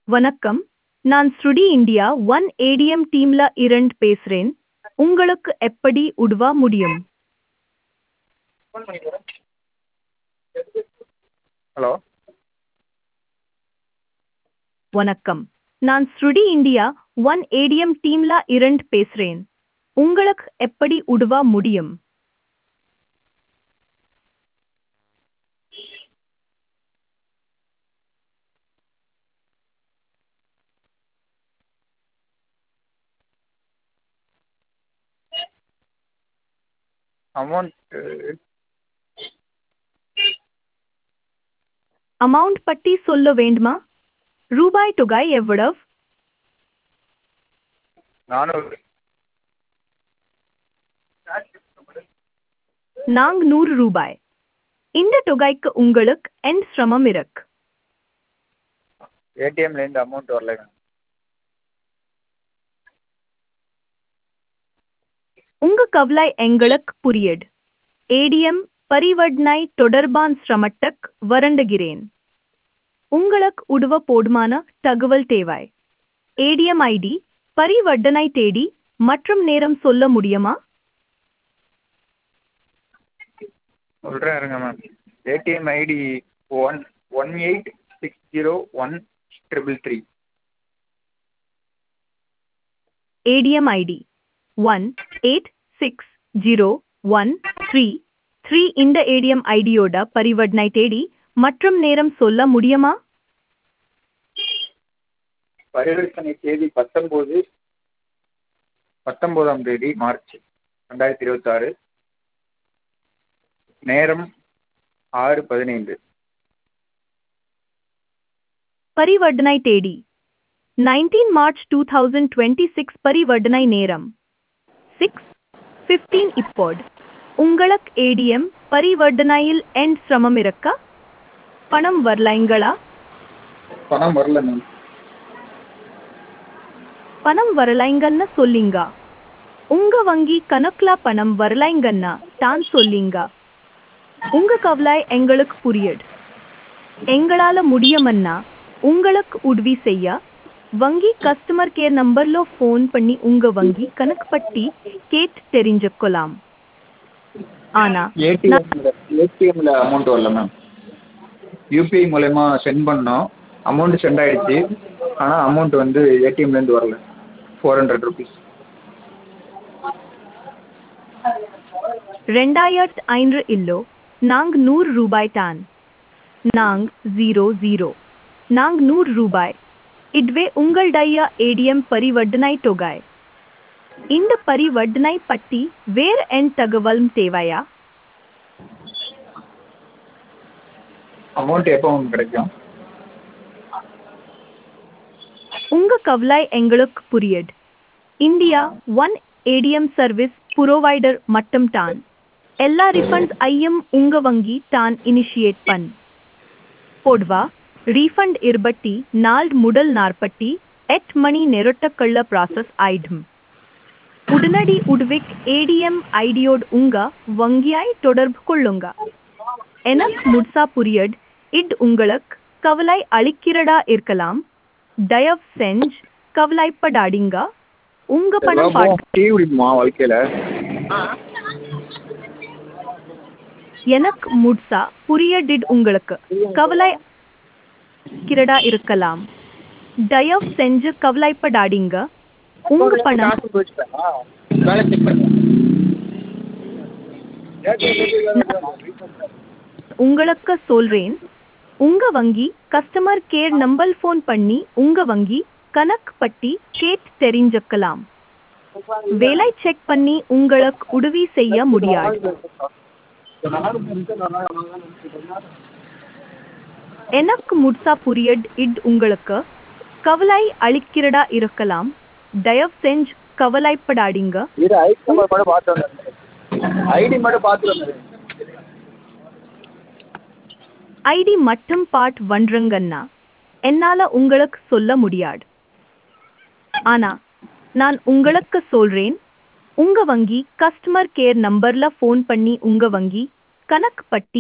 வணக்கம் நான் ஸ்ருடி இந்தியா ஒன் ஏடிஎம் டீம்ல இருந்து பேசுறேன் உங்களுக்கு எப்படி உதவ முடியும் ஹலோ வணக்கம் நான் ஸ்ருடி இந்தியா ஒன் ஏடிஎம் டீம்ல இருந்து பேசுறேன் உங்களுக்கு எப்படி உதவ முடியும் அமௌண்ட்டு அமௌண்ட் பற்றி சொல்ல வேண்டுமா ரூபாய் தொகை எவ்வளவு நானூறு நாங் நூறு ரூபாய் இந்த தொகைக்கு உங்களுக்கு என் சிரமம் இருக்கு ஏடிஎம்லேருந்து அமௌண்ட் வரலைங்க உங்க கவலை எங்களுக்கு புரியுது ஏடிஎம் பரிவர்த்தனை தொடர்பான சிரமத்துக்கு வருந்துகிறேன் உங்களுக்கு உதவ போதுமான தகவல் தேவை ஏடிஎம் ஐடி பரிவர்த்தனை தேதி மற்றும் நேரம் சொல்ல முடியுமா சொல்கிறேன் இருங்க ma'am ATM ID one one eight six zero one triple three ATM ID one eight six zero one three three இந்த ஏடிஎம் ஐடியோட பரிவர்த்தனை தேதி மற்றும் நேரம் சொல்ல முடியுமா பரிவர்த்தனை தேதி பத்தொம்போது பத்தொம்போதாம் தேதி மார்ச் ரெண்டாயிரத்தி இருபத்தாறு நேரம் ஆறு பதினைந்து பரிவர்த்தனை தேதி nineteen March two thousand twenty six பரிவர்த்தனை நேரம் சிக்ஸ் ஃபிஃப்டீன் இப்போது உங்களுக்கு ஏடிஎம் பரிவர்த்தனையில் என் சிரமம் இருக்கா பணம் வரலைங்களா பணம் வரல மேம் பணம் வரலைங்கன்னு சொல்லிங்க உங்க வங்கி கணக்குல பணம் வரலைங்கன்னா தான் சொல்லிங்க உங்க கவலை எங்களுக்கு புரியுது எங்களால முடியுமன்னா உங்களுக்கு உதவி செய்ய வங்கி கஸ்டமர் கேர் நம்பர்ல ஃபோன் பண்ணி உங்க வங்கி கணக்கு பற்றி கேட்டு தெரிஞ்சுக்கலாம் ஆனா ஏடிஎம்ல ஏடிஎம்ல அமௌண்ட் வரல மேம் யூபிஐ மூலயமா சென்ட் பண்ணோம் அமௌண்ட் சென்ட் ஆயிடுச்சு ஆனால் அமௌண்ட் வந்து ஏடிஎம்லேருந்து வரல ஃபோர் ஹண்ட்ரட் ருபீஸ் ரெண்டாயிரத்து ஐந்து இல்லோ நாங் நூறு ரூபாய் தான் நாங் ஜீரோ ஜீரோ நாங் நூறு ரூபாய் இதுவே உங்களுடைய ஏடிஎம் பரிவர்த்தனை தொகை இந்த பரிவர்த்தனை பற்றி வேற என் தகவலும் தேவையா அமௌண்ட் எப்போ மேம் கிடைக்கும் உங்க கவலை எங்களுக்கு புரியுது India one ATM service provider மட்டும் தான் எல்லா ரிஃபண்ட்ஸ் ஐயும் உங்க வங்கி தான் இனிஷியேட் பண் போடுவா ரீஃபண்ட் இருபட்டி நாள் முதல் நாற்பட்டி எட் மணி நெருட்டக்கள்ள ப்ராசஸ் ஆயிடும் உடனடி உடுவிக் ஏடிஎம் ஐடியோடு உங்க வங்கியாய் தொடர்பு கொள்ளுங்க எனக்கு முட்சா புரியட் இட் உங்களுக்கு கவலை அளிக்கிறதா இருக்கலாம் தயவு செஞ்சு கவலைப்படாதீங்க உங்க பணம் பாட்டு டீ குடிக்குமா வாழ்க்கையில் எனக்கு முட்சா புரியடிட் உங்களுக்கு கவலை அளிக்கிறதா இருக்கலாம் தயவு செஞ்சு கவலைப்படாதீங்க உங்க பணம் வேலை செக் பண்ணி உங்களுக்கு சொல்றேன் உங்க வங்கி கஸ்டமர் கேர் நம்பர் ஃபோன் பண்ணி உங்க வங்கி கணக்கு பற்றி கேட்டு தெரிஞ்சுக்கலாம் வேலை செக் பண்ணி உங்களுக்கு உதவி செய்ய முடியாது எனக்கு முட்சா புரியட் இட் உங்களுக்கு கவலை அளிக்கிறதா இருக்கலாம் தயவு செஞ்சு கவலைப்படாதீங்க இது ஐடி நம்பர் மட்டும் பார்த்து வந்தேன் ஐடி மட்டும் பார்த்து வந்தேன் ஐடி மட்டும் பாட் வன்றங்கன்னா என்னால உங்களுக்கு சொல்ல முடியாது ஆனா நான் உங்களுக்கு சொல்றேன் உங்க வங்கி கஸ்டமர் கேர் நம்பர்ல ஃபோன் பண்ணி உங்க வங்கி கணக்கு பட்டி